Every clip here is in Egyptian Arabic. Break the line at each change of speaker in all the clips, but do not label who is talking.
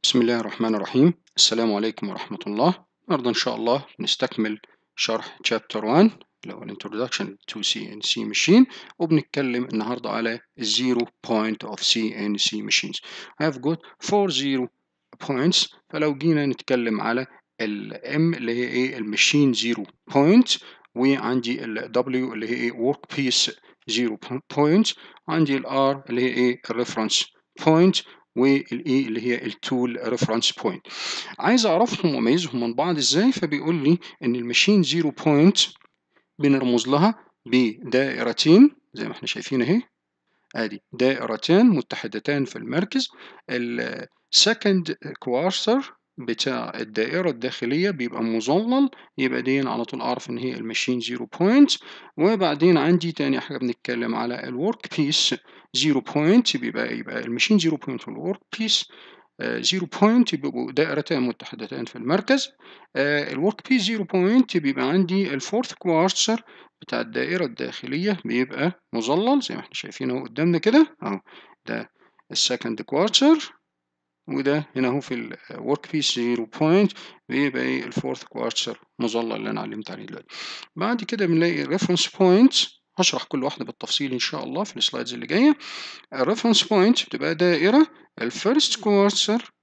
بسم الله الرحمن الرحيم السلام عليكم ورحمة الله النهاردة إن شاء الله نستكمل شرح chapter 1 اللي هو Introduction to CNC Machine وبنتكلم النهاردة على Zero Point of CNC Machines I have got four zero points فلو جينا نتكلم على ال M اللي هي إيه المشين زيرو بوينت وعندي ال W اللي هي إيه work piece زيرو بوينت عندي ال R اللي هي إيه الريفرنس بوينت والاي اللي هي التول ريفرنس بوينت عايز اعرفهم واميزهم من بعض ازاي فبيقول لي ان الماشين زيرو بوينت بنرمز لها بدائرتين زي ما احنا شايفين اهي ادي دائرتان متحدتان في المركز السكند كوارتر بتاع الدائرة الداخلية بيبقى مظلل يبقى دي على طول أعرف إن هي الماشين زيرو بوينت وبعدين عندي تاني حاجة بنتكلم على الورك بيس زيرو بوينت بيبقى يبقى الماشين زيرو بوينت والورك بيس زيرو بوينت بيبقوا دائرتان متحدتان في المركز الورك بيس زيرو بوينت بيبقى عندي الفورث كوارتر بتاع الدائرة الداخلية بيبقى مظلل زي ما احنا شايفين اهو قدامنا كده اهو ده السكند كوارتر وده هنا اهو في الورك بيس زيرو بوينت بيبقى ايه الفورث كوارتر مظلل اللي انا علمت عليه دلوقتي بعد كده بنلاقي الريفرنس بوينت هشرح كل واحده بالتفصيل ان شاء الله في السلايدز اللي جايه الريفرنس بوينت بتبقى دائره الفيرست كوارتر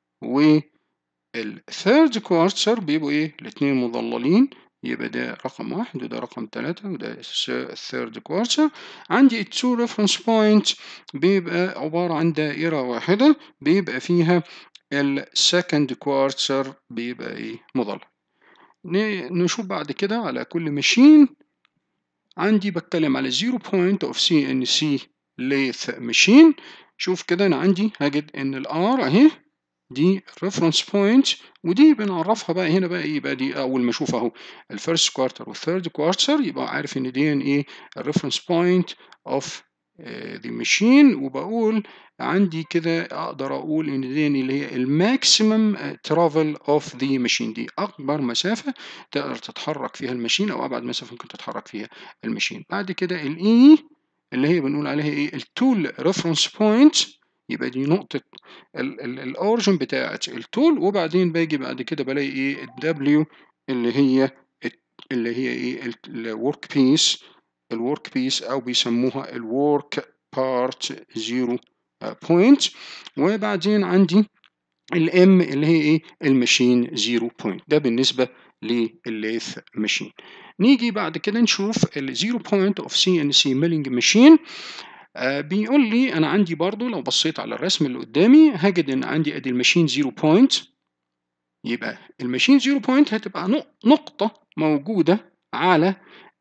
والثيرد كوارتر بيبقوا ايه الاثنين مظللين يبقى ده رقم واحد وده رقم ثلاثة وده الثيرد كوارتر عندي التو ريفرنس بوينت بيبقى عبارة عن دائرة واحدة بيبقى فيها السكند كوارتر بيبقى ايه مظلل نشوف بعد كده على كل ماشين عندي بتكلم على زيرو بوينت اوف سي ان سي ليث ماشين شوف كده انا عندي هجد ان الار اهي دي ريفرنس بوينت ودي بنعرفها بقى هنا بقى ايه يبقى دي اول ما اشوف اهو الفيرست كوارتر والثيرد كوارتر يبقى عارف ان دي ايه الريفرنس بوينت اوف ذا ماشين وبقول عندي كده اقدر اقول ان دي اللي هي الماكسيمم ترافل اوف ذا ماشين دي اكبر مسافه تقدر تتحرك فيها الماشين او ابعد مسافه ممكن تتحرك فيها الماشين بعد كده الاي اللي هي بنقول عليها ايه التول ريفرنس بوينت يبقى دي نقطة الأورجن بتاعة التول وبعدين باجي بعد كده بلاقي إيه الدبليو اللي هي اللي هي إيه الورك بيس الورك بيس أو بيسموها الورك بارت زيرو بوينت وبعدين عندي الام اللي هي إيه الماشين زيرو بوينت ده بالنسبة للليث ماشين نيجي بعد كده نشوف الزيرو بوينت اوف سي ان سي ميلينج ماشين آه بيقول لي انا عندي برضو لو بصيت على الرسم اللي قدامي هجد ان عندي ادي الماشين زيرو بوينت يبقى الماشين زيرو بوينت هتبقى نقطة موجودة على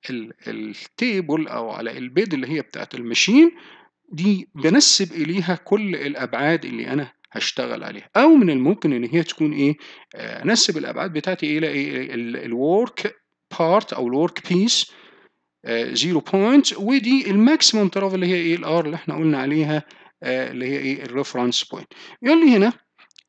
التيبل او على البيد اللي هي بتاعت الماشين دي بنسب اليها كل الابعاد اللي انا هشتغل عليها او من الممكن ان هي تكون ايه آه انسب الابعاد بتاعتي الى ايه الورك بارت او الورك بيس زيرو بوينت ودي الماكسيمم ترافل اللي هي ايه الار اللي احنا قلنا عليها آه اللي هي ايه الريفرنس بوينت يقول لي هنا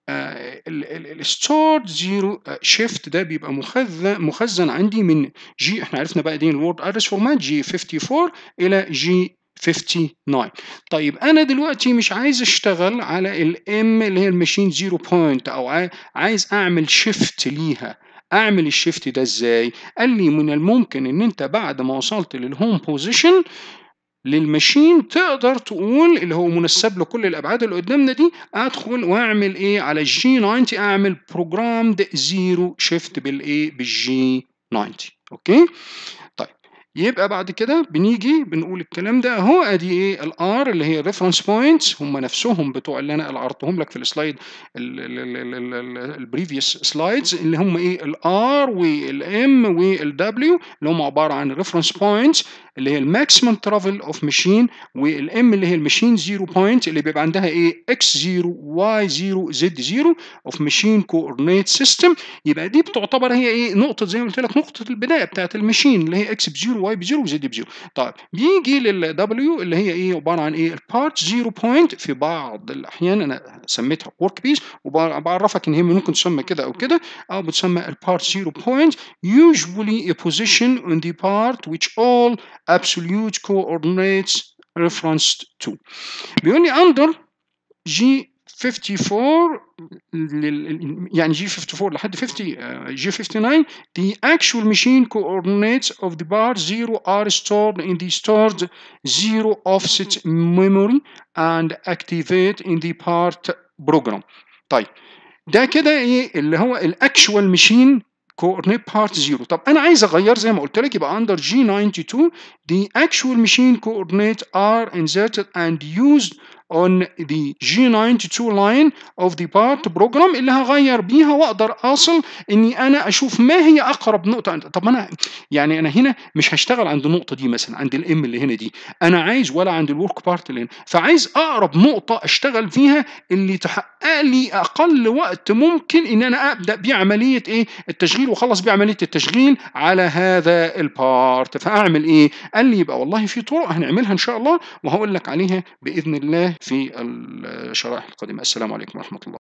الستارت زيرو شيفت ده بيبقى مخزن مخزن عندي من جي احنا عرفنا بقى دي الورد ادرس فورمات جي 54 الى جي 59 طيب انا دلوقتي مش عايز اشتغل على الام اللي هي الماشين زيرو بوينت او عايز اعمل شيفت ليها اعمل الشيفت ده ازاي قال لي من الممكن ان انت بعد ما وصلت للهوم بوزيشن للماشين تقدر تقول اللي هو منسب له كل الابعاد اللي قدامنا دي ادخل واعمل ايه على الجي 90 اعمل بروجرامد زيرو شيفت بالايه بالجي 90 اوكي طيب يبقى بعد كده بنيجي بنقول الكلام ده اهو ادي ايه الار اللي هي الريفرنس بوينتس هم نفسهم بتوع اللي انا عرضتهم لك في السلايد البريفيوس سلايدز اللي هم ايه الار والام والدبليو اللي هم عباره عن الريفرنس بوينتس اللي هي الماكسيمم ترافل اوف ماشين والام اللي هي الماشين زيرو بوينت اللي بيبقى عندها ايه اكس زيرو واي زيرو زد زيرو اوف ماشين كوردينيت سيستم يبقى دي بتعتبر هي ايه نقطه زي ما قلت لك نقطه البدايه بتاعت الماشين اللي هي اكس بزيرو واي بزيرو وزد بزيرو طيب بيجي للدبليو اللي هي ايه عباره عن ايه البارت زيرو بوينت في بعض الاحيان انا سميتها ورك بيس وبعرفك ان هي ممكن تسمى كده او كده او بتسمى البارت زيرو بوينت usually a position on the part which all absolute coordinates referenced to بيقول لي under G 54 لل يعني G54 لحد 50 uh, G59 the actual machine coordinates of the bar 0 are stored in the stored zero offset memory and activate in the part program طيب ده كده ايه اللي هو الاكشوال ماشين coordinate part 0 طب انا عايز اغير زي ما قلت لك يبقى under G92 the actual machine coordinates are inserted and used on the G92 line of the part program اللي هغير بيها واقدر اصل اني انا اشوف ما هي اقرب نقطه عند طب انا يعني انا هنا مش هشتغل عند النقطه دي مثلا عند الام اللي هنا دي انا عايز ولا عند الورك بارت اللي هنا فعايز اقرب نقطه اشتغل فيها اللي تحقق لي اقل وقت ممكن ان انا ابدا بيه عمليه ايه التشغيل واخلص بيه عمليه التشغيل على هذا البارت فاعمل ايه قال لي يبقى والله في طرق هنعملها ان شاء الله وهقول لك عليها باذن الله في الشرائح القادمه السلام عليكم ورحمه الله